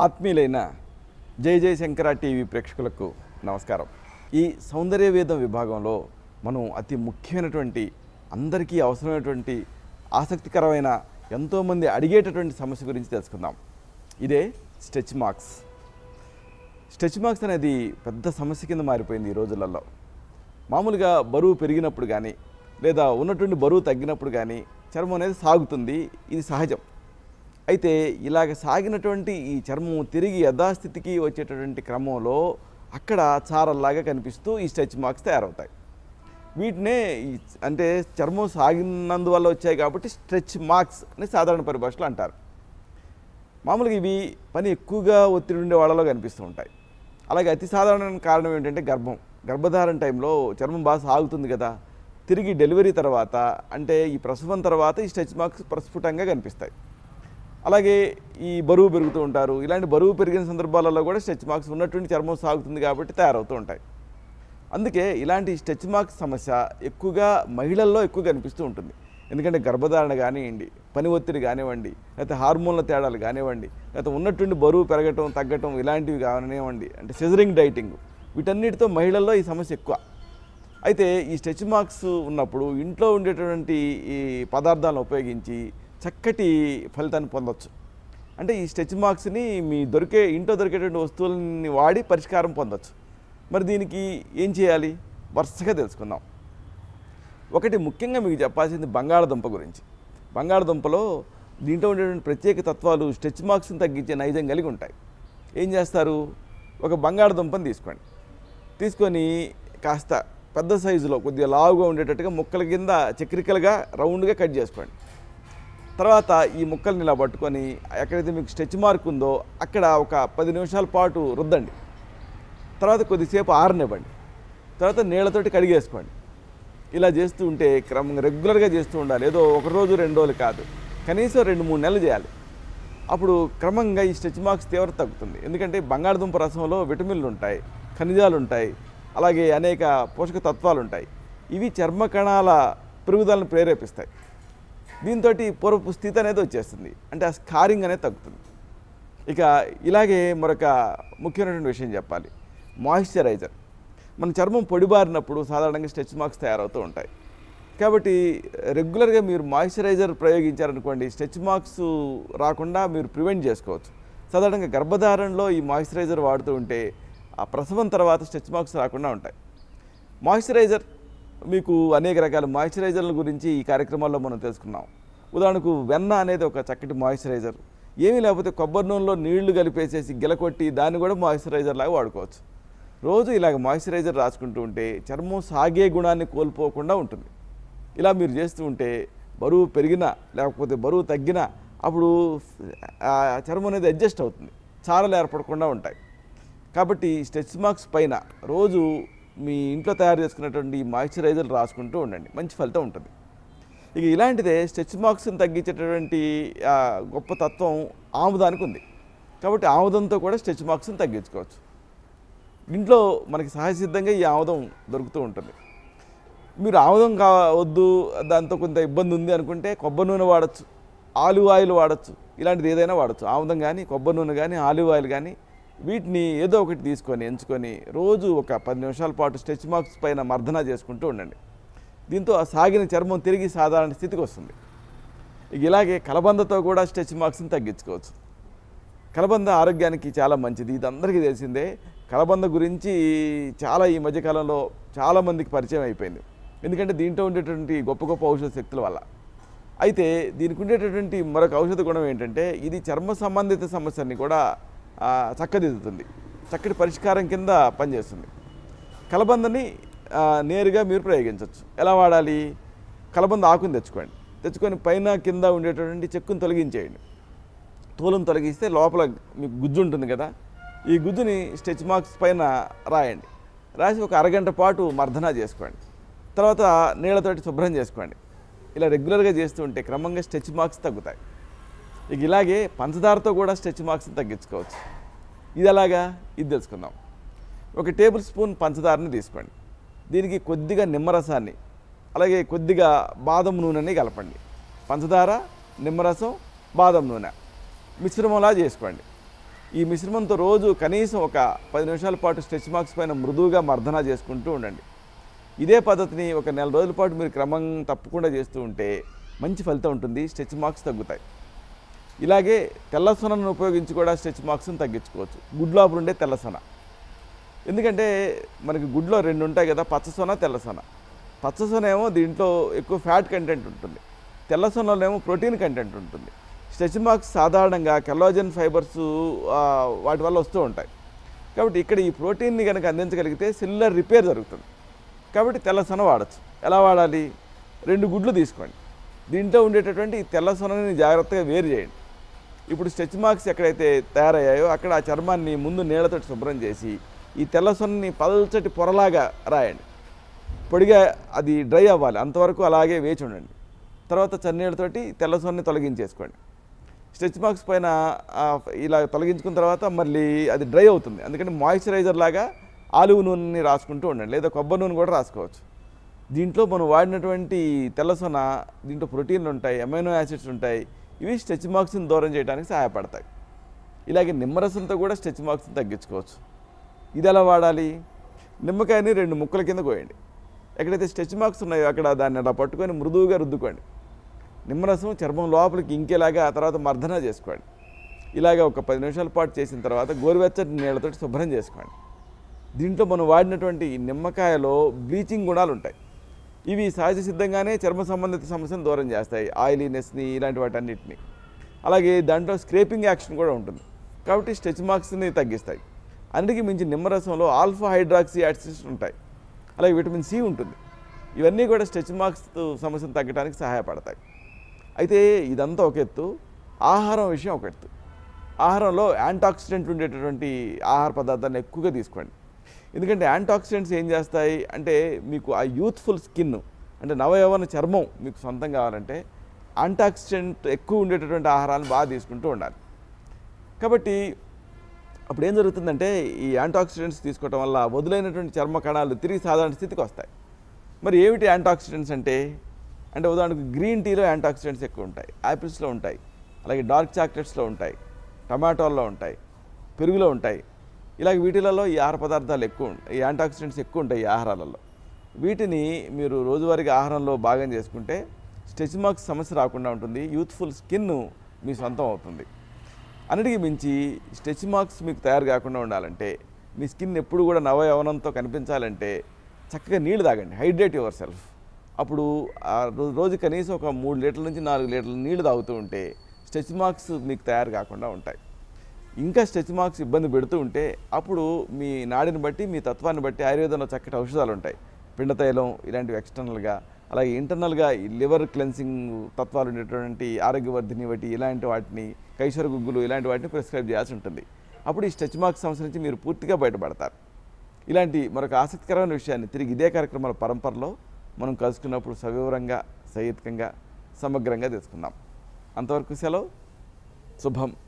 ఆత్మీయులైన జై జై శంకర టీవీ ప్రేక్షకులకు నమస్కారం ఈ సౌందర్య వేదం విభాగంలో మనం అతి ముఖ్యమైనటువంటి అందరికీ అవసరమైనటువంటి ఆసక్తికరమైన ఎంతోమంది అడిగేటటువంటి సమస్య గురించి తెలుసుకుందాం ఇదే స్ట్రెచ్ మార్క్స్ స్ట్రెచ్ మార్క్స్ అనేది పెద్ద సమస్య కింద మారిపోయింది ఈ రోజులలో మామూలుగా బరువు పెరిగినప్పుడు కానీ లేదా ఉన్నటువంటి బరువు తగ్గినప్పుడు కానీ చర్మం అనేది సాగుతుంది ఇది సహజం అయితే ఇలాగ సాగినటువంటి ఈ చర్మం తిరిగి యథాస్థితికి వచ్చేటటువంటి క్రమంలో అక్కడ చారల్లాగా కనిపిస్తూ ఈ స్ట్రెచ్ మార్క్స్ తయారవుతాయి వీటినే ఈ అంటే చర్మం సాగినందువల్ల వచ్చాయి కాబట్టి స్ట్రెచ్ మార్క్స్ అని సాధారణ పరిభాషలో అంటారు మామూలుగా ఇవి పని ఎక్కువగా ఒత్తిడి ఉండే వాళ్ళలో కనిపిస్తూ ఉంటాయి అలాగే అతి సాధారణ కారణం ఏంటంటే గర్భం గర్భధారణ టైంలో చర్మం బాగా సాగుతుంది కదా తిరిగి డెలివరీ తర్వాత అంటే ఈ ప్రసవం తర్వాత ఈ స్ట్రెచ్ మార్క్స్ ప్రస్ఫుటంగా కనిపిస్తాయి అలాగే ఈ బరువు పెరుగుతూ ఉంటారు ఇలాంటి బరువు పెరిగిన సందర్భాలలో కూడా స్ట్రెచ్ మార్క్స్ ఉన్నటువంటి చర్మం సాగుతుంది కాబట్టి తయారవుతూ ఉంటాయి అందుకే ఇలాంటి స్ట్రెచ్ మార్క్స్ సమస్య ఎక్కువగా మహిళల్లో ఎక్కువ కనిపిస్తూ ఉంటుంది ఎందుకంటే గర్భధారణ కానివ్వండి పని ఒత్తిడి కానివ్వండి లేకపోతే హార్మోన్ల తేడాలు కానివ్వండి లేకపోతే ఉన్నటువంటి బరువు పెరగటం తగ్గటం ఇలాంటివి కానివ్వండి అంటే సిజరింగ్ డైటింగ్ వీటన్నిటితో మహిళల్లో ఈ సమస్య ఎక్కువ అయితే ఈ స్ట్రెచ్ మార్క్స్ ఉన్నప్పుడు ఇంట్లో ఉండేటటువంటి ఈ పదార్థాలను ఉపయోగించి చక్కటి ఫలితాన్ని పొందొచ్చు అంటే ఈ స్ట్రెచ్ మార్క్స్ని మీ దొరికే ఇంట్లో దొరికేటువంటి వస్తువులని వాడి పరిష్కారం పొందొచ్చు మరి దీనికి ఏం చేయాలి వరుసగా తెలుసుకుందాం ఒకటి ముఖ్యంగా మీకు చెప్పాల్సింది బంగాళదుంప గురించి బంగాళదుంపలో దీంట్లో ఉండేటువంటి ప్రత్యేక తత్వాలు స్ట్రెచ్ మార్క్స్ని తగ్గించే నైజం కలిగి ఉంటాయి ఏం చేస్తారు ఒక బంగాళదుంపని తీసుకోండి తీసుకొని కాస్త పెద్ద సైజులో కొద్దిగా లావుగా ఉండేటట్టుగా ముక్కల కింద చక్రికలుగా రౌండ్గా కట్ చేసుకోండి తర్వాత ఈ ముక్కల్ని ఇలా పట్టుకొని ఎక్కడైతే మీకు స్ట్రెచ్ మార్క్ ఉందో అక్కడ ఒక పది నిమిషాల పాటు రుద్దండి తర్వాత కొద్దిసేపు ఆరనివ్వండి తర్వాత నీళ్ళతోటి కడిగేసుకోండి ఇలా చేస్తూ ఉంటే క్రమంగా రెగ్యులర్గా చేస్తూ ఉండాలి ఏదో ఒక రోజు రెండు రోజులు కాదు కనీసం రెండు మూడు నెలలు చేయాలి అప్పుడు క్రమంగా ఈ స్ట్రెచ్ మార్క్స్ తీవ్రత తగ్గుతుంది ఎందుకంటే బంగాళదుంప రసంలో విటమిన్లు ఉంటాయి ఖనిజాలు ఉంటాయి అలాగే అనేక పోషక తత్వాలు ఉంటాయి ఇవి చర్మ కణాల పెరుగుదలను ప్రేరేపిస్తాయి దీంతో పూర్వపు స్థితి అనేది వచ్చేస్తుంది అంటే ఆ స్కారింగ్ అనేది తగ్గుతుంది ఇక ఇలాగే మరొక ముఖ్యమైనటువంటి విషయం చెప్పాలి మాయిశ్చరైజర్ మన చర్మం పొడిబారినప్పుడు సాధారణంగా స్ట్రెచ్ మార్క్స్ తయారవుతూ ఉంటాయి కాబట్టి రెగ్యులర్గా మీరు మాయిశ్చరైజర్ ప్రయోగించారనుకోండి స్ట్రెచ్ మార్క్స్ రాకుండా మీరు ప్రివెంట్ చేసుకోవచ్చు సాధారణంగా గర్భధారణలో ఈ మాయిశ్చరైజర్ వాడుతూ ఉంటే ఆ ప్రసవం తర్వాత స్ట్రెచ్ మార్క్స్ రాకుండా ఉంటాయి మాయిశ్చరైజర్ మీకు అనేక రకాల మాయిశ్చరైజర్ల గురించి ఈ కార్యక్రమాల్లో మనం తెలుసుకున్నాం ఉదాహరణకు వెన్న అనేది ఒక చక్కటి మాయిశ్చరైజర్ ఏమీ లేకపోతే కొబ్బరి నూనెలో నీళ్లు కలిపేసేసి గిలకొట్టి దాన్ని కూడా మాయిశ్చరైజర్ లాగా వాడుకోవచ్చు రోజు ఇలాగ మాయిశ్చరైజర్ రాసుకుంటూ ఉంటే చర్మం సాగే గుణాన్ని కోల్పోకుండా ఉంటుంది ఇలా మీరు చేస్తూ ఉంటే బరువు పెరిగినా లేకపోతే బరువు తగ్గినా అప్పుడు ఆ చర్మం అనేది అడ్జస్ట్ అవుతుంది చారలు ఏర్పడకుండా ఉంటాయి కాబట్టి స్ట్రెచ్ మార్క్స్ పైన రోజు మీ ఇంట్లో తయారు చేసుకున్నటువంటి ఈ మాయిశ్చరైజర్ రాసుకుంటూ ఉండండి మంచి ఫలితం ఉంటుంది ఇక ఇలాంటిదే స్ట్రెచ్ మార్క్స్ని తగ్గించేటటువంటి ఆ, గొప్ప తత్వం ఆముదానికి ఉంది కాబట్టి ఆముదంతో కూడా స్ట్రెచ్ మార్క్స్ని తగ్గించుకోవచ్చు ఇంట్లో మనకి సహజసిద్ధంగా ఈ ఆముదం దొరుకుతూ ఉంటుంది మీరు ఆముదం కా వద్దు దాంతో కొంత ఇబ్బంది ఉంది అనుకుంటే కొబ్బరి నూనె వాడచ్చు ఆలివ్ ఆయిల్ వాడచ్చు ఇలాంటిది ఏదైనా వాడచ్చు ఆముదం కానీ కొబ్బరి నూనె కానీ ఆలివ్ ఆయిల్ కానీ వీటిని ఏదో ఒకటి తీసుకొని ఎంచుకొని రోజు ఒక పది నిమిషాల పాటు స్ట్రెచ్ మార్క్స్ పైన మర్దన చేసుకుంటూ ఉండండి దీంతో ఆ సాగిన చర్మం తిరిగి సాధారణ స్థితికి వస్తుంది ఇక ఇలాగే కలబందతో కూడా స్ట్రెచ్ మార్క్స్ని తగ్గించుకోవచ్చు కలబంద ఆరోగ్యానికి చాలా మంచిది ఇది అందరికీ తెలిసిందే కలబంద గురించి చాలా ఈ మధ్యకాలంలో చాలామందికి పరిచయం అయిపోయింది ఎందుకంటే దీంట్లో ఉండేటువంటి గొప్ప గొప్ప ఔషధ శక్తుల వల్ల అయితే దీనికి ఉండేటటువంటి మరొక ఔషధ గుణం ఏంటంటే ఇది చర్మ సంబంధిత సమస్యని కూడా ఆ, చక్కదిద్దుతుంది చక్కటి పరిష్కారం కింద పనిచేస్తుంది కలబందని ఆ, నేరుగా మీరు ప్రయోగించవచ్చు ఎలా వాడాలి కలబంద ఆకుని తెచ్చుకోండి తెచ్చుకొని పైన కింద ఉండేటటువంటి చెక్కును తొలగించేయండి తోలును తొలగిస్తే లోపల మీకు గుజ్జు ఉంటుంది కదా ఈ గుజ్జుని స్ట్రెచ్ మార్క్స్ పైన రాయండి రాసి ఒక అరగంట పాటు మర్దన చేసుకోండి తర్వాత నీళ్ళతోటి శుభ్రం చేసుకోండి ఇలా రెగ్యులర్గా చేస్తూ ఉంటే క్రమంగా స్ట్రెచ్ మార్క్స్ తగ్గుతాయి ఇక ఇలాగే పంచదారతో కూడా స్ట్రెచ్ మార్క్స్ని తగ్గించుకోవచ్చు ఇది ఎలాగా ఇది తెలుసుకుందాం ఒక టేబుల్ స్పూన్ పంచదారని తీసుకోండి దీనికి కొద్దిగా నిమ్మరసాన్ని అలాగే కొద్దిగా బాదం నూనెని కలపండి పంచదార నిమ్మరసం బాదం నూనె మిశ్రమంలా చేసుకోండి ఈ మిశ్రమంతో రోజు కనీసం ఒక పది నిమిషాల పాటు స్ట్రెచ్ మార్క్స్ పైన మృదువుగా మర్దన చేసుకుంటూ ఉండండి ఇదే పద్ధతిని ఒక నెల రోజుల పాటు మీరు క్రమం తప్పకుండా చేస్తూ ఉంటే మంచి ఫలితం ఉంటుంది స్ట్రెచ్ మార్క్స్ తగ్గుతాయి ఇలాగే తెల్ల సొనను ఉపయోగించి కూడా స్ట్రెచ్ మార్క్స్ని తగ్గించుకోవచ్చు గుడ్ లోపల ఉండే తెల్ల సొన ఎందుకంటే మనకి గుడ్లో రెండు ఉంటాయి కదా పచ్చ సొన తెల్ల సొన పచ్చ సొన ఏమో దీంట్లో ఎక్కువ ఫ్యాట్ కంటెంట్ ఉంటుంది తెల్ల సొనలో ఏమో ప్రోటీన్ కంటెంట్ ఉంటుంది స్ట్రెచ్ మార్క్స్ సాధారణంగా కెలోజన్ ఫైబర్స్ వాటి వల్ల వస్తూ ఉంటాయి కాబట్టి ఇక్కడ ఈ ప్రోటీన్ని కనుక అందించగలిగితే సెల్యులర్ రిపేర్ జరుగుతుంది కాబట్టి తెల్ల సొన వాడచ్చు ఎలా వాడాలి రెండు గుడ్లు తీసుకోండి దీంట్లో ఉండేటటువంటి ఈ తెల్ల సొనని జాగ్రత్తగా వేరు చేయండి ఇప్పుడు స్ట్రెచ్ మార్క్స్ ఎక్కడైతే తయారయ్యాయో అక్కడ ఆ చర్మాన్ని ముందు నీళ్ళతో శుభ్రం చేసి ఈ తెల్ల సొనని పల్చటి పొరలాగా రాయండి పొడిగా అది డ్రై అవ్వాలి అంతవరకు అలాగే వేచి ఉండండి తర్వాత చన్నీళ్ళతోటి తెల్ల సొన్ని తొలగించేసుకోండి స్ట్రెచ్ మార్క్స్ పైన ఆ, ఇలా తొలగించుకున్న తర్వాత మళ్ళీ అది డ్రై అవుతుంది అందుకని మాయిశ్చరైజర్ లాగా ఆలివ్ నూనెని రాసుకుంటూ ఉండండి లేదా కొబ్బరి నూనె కూడా రాసుకోవచ్చు దీంట్లో మనం వాడినటువంటి తెల్లసొన దీంట్లో ప్రోటీన్లు ఉంటాయి అమైనో యాసిడ్స్ ఉంటాయి ఇవి స్ట్రెచ్ మార్క్స్ని దూరం చేయడానికి సహాయపడతాయి ఇలాగే నిమ్మరసంతో కూడా స్ట్రెచ్ మార్క్స్ని తగ్గించుకోవచ్చు ఇది ఎలా వాడాలి నిమ్మకాయని రెండు ముక్కల కింద కోయండి ఎక్కడైతే స్ట్రెచ్ మార్క్స్ ఉన్నాయో అక్కడ దాన్ని అలా పట్టుకొని మృదువుగా రుద్దుకోండి నిమ్మరసం చర్మం లోపలికి ఇంకేలాగా ఆ తర్వాత మర్దన చేసుకోండి ఇలాగ ఒక పది నిమిషాల పాటు చేసిన తర్వాత గోరువెచ్చటి నీళ్ళతో శుభ్రం చేసుకోండి దీంట్లో మనం వాడినటువంటి ఈ నిమ్మకాయలో బ్లీచింగ్ గుణాలు ఉంటాయి ఇవి సహజ సిద్ధంగానే చర్మ సంబంధిత సమస్యను దూరం చేస్తాయి ఆయిలీనెస్ని ఇలాంటి వాటన్నిటిని అలాగే దాంట్లో స్క్రేపింగ్ యాక్షన్ కూడా ఉంటుంది కాబట్టి స్ట్రెచ్ మార్క్స్ని తగ్గిస్తాయి అన్నిటికీ మించి నిమ్మరసంలో ఆల్ఫా హైడ్రాక్సీ యాసిడ్స్ ఉంటాయి అలాగే విటమిన్ సి ఉంటుంది ఇవన్నీ కూడా స్ట్రెచ్ మార్క్స్ సమస్యను తగ్గడానికి సహాయపడతాయి అయితే ఇదంతా ఒక ఎత్తు ఆహారం విషయం ఒక ఎత్తు ఆహారంలో యాంటాక్సిడెంట్ ఉండేటటువంటి ఆహార పదార్థాలను ఎక్కువగా తీసుకోండి ఎందుకంటే యాంటాక్సిడెంట్స్ ఏం చేస్తాయి అంటే మీకు ఆ యూత్ఫుల్ స్కిన్ అంటే నవయవన చర్మం మీకు సొంతం కావాలంటే యాంటాక్సిడెంట్ ఎక్కువ ఉండేటటువంటి ఆహారాలను బాగా తీసుకుంటూ ఉండాలి కాబట్టి అప్పుడు ఏం జరుగుతుందంటే ఈ యాంటాక్సిడెంట్స్ తీసుకోవటం వల్ల వదులైనటువంటి చర్మ కణాలు తిరిగి సాధారణ స్థితికి వస్తాయి మరి ఏమిటి యాంటాక్సిడెంట్స్ అంటే అంటే ఉదాహరణకు గ్రీన్ టీలో యాంటాక్సిడెంట్స్ ఎక్కువ ఉంటాయి యాపిల్స్లో ఉంటాయి అలాగే డార్క్ చాక్లెట్స్లో ఉంటాయి టమాటోల్లో ఉంటాయి పెరుగులో ఉంటాయి ఇలాగ వీటిలలో ఈ ఆహార పదార్థాలు ఎక్కువ ఉంటాయి ఈ యాంటాక్సిడెంట్స్ ఎక్కువ ఉంటాయి ఈ ఆహారాలలో వీటిని మీరు రోజువారీగా ఆహారంలో భాగం చేసుకుంటే స్ట్రెచ్ మార్క్స్ సమస్య రాకుండా ఉంటుంది యూత్ఫుల్ స్కిన్ మీ సొంతం అవుతుంది అన్నిటికీ మించి స్ట్రెచ్ మార్క్స్ మీకు తయారు కాకుండా ఉండాలంటే మీ స్కిన్ ఎప్పుడు కూడా నవ యవనంతో కనిపించాలంటే చక్కగా నీళ్లు తాగండి హైడ్రేట్ యువర్ సెల్ఫ్ అప్పుడు ఆ రో- రోజు కనీసం ఒక మూడు లీటర్ల నుంచి నాలుగు లీటర్ల నీళ్లు తాగుతూ ఉంటే స్ట్రెచ్ మార్క్స్ మీకు తయారు కాకుండా ఉంటాయి ఇంకా స్ట్రెచ్ మార్క్స్ ఇబ్బంది పెడుతూ ఉంటే అప్పుడు మీ నాడిని బట్టి మీ తత్వాన్ని బట్టి ఆయుర్వేదంలో చక్కటి ఔషధాలు ఉంటాయి పిండతైలం ఇలాంటివి ఎక్స్టర్నల్గా అలాగే ఇంటర్నల్గా ఈ లివర్ క్లెన్సింగ్ తత్వాలు ఉండేటువంటి ఆరోగ్యవర్ధిని బట్టి ఇలాంటి వాటిని కైశోర గుగ్గులు ఇలాంటి వాటిని ప్రిస్క్రైబ్ చేయాల్సి ఉంటుంది అప్పుడు ఈ స్ట్రెచ్ మార్క్స్ సమస్య నుంచి మీరు పూర్తిగా బయటపడతారు ఇలాంటి మరొక ఆసక్తికరమైన విషయాన్ని తిరిగి ఇదే కార్యక్రమాల పరంపరలో మనం కలుసుకున్నప్పుడు సవివరంగా సహేతుకంగా సమగ్రంగా తెలుసుకుందాం అంతవరకు సెలవు శుభం